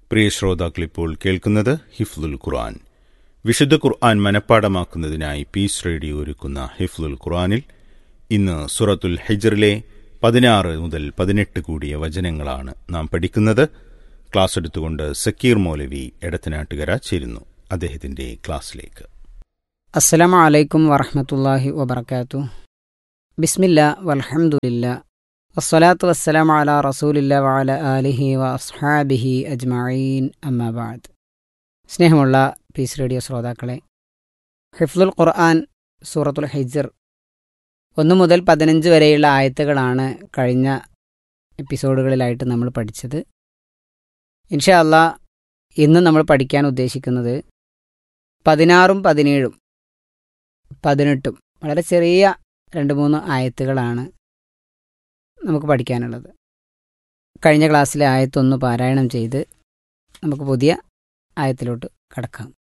പ്രിയ ശ്രോതാക്കളിപ്പോൾ കേൾക്കുന്നത് ഹിഫ്ലുൽ ഖുർആൻ വിശുദ്ധ ഖുർആൻ മനഃപ്പാടമാക്കുന്നതിനായി piece radio ഒരുക്കുന്ന ഹിഫ്ലുൽ ഖുർആനിൽ ഇന്ന് സുറത്തുൽ ഹെജറിലെ പതിനാറ് മുതൽ പതിനെട്ട് കൂടിയ വചനങ്ങളാണ് നാം പഠിക്കുന്നത് ക്ലാസ് എടുത്തുകൊണ്ട് സക്കീർ മൗലവി എടത്തനാട്ടുകര ചേരുന്നു അദ്ദേഹത്തിന്റെ ക്ലാസ്സിലേക്ക് അസ്സലാമു അലൈക്കും വറഹമത്തല്ലാഹി വബർക്കാത്തു ബിസ്മില്ല വൽഹംദുലില്ല വസ്സലാത്തു വസ്സലാമു അലാ റസൂലില്ല വഅല ആലിഹി വ അസ്ഹാബിഹി അജ്മഈൻ അമ്മാബാദ് സ്നേഹമുള്ള പീസ് റേഡിയോ ശ്രോതാക്കളെ ഹിഫ്ലുൽ ഖുർആൻ സൂറത്തുൽ ഹിജർ ഒന്ന് മുതൽ പതിനഞ്ച് വരെയുള്ള ആയത്തുകളാണ് കഴിഞ്ഞ എപ്പിസോഡുകളിലായിട്ട് നമ്മൾ പഠിച്ചത് ഇൻഷാ അല്ലാ ഇന്ന് നമ്മൾ പഠിക്കാൻ ഉദ്ദേശിക്കുന്നത് പതിനാറും പതിനേഴും പതിനെട്ടും വളരെ ചെറിയ രണ്ട് മൂന്ന് ആയത്തുകളാണ് നമുക്ക് പഠിക്കാനുള്ളത് കഴിഞ്ഞ ക്ലാസ്സിലെ ആയത്തൊന്ന് പാരായണം ചെയ്ത് നമുക്ക് പുതിയ ആയത്തിലോട്ട് കടക്കാം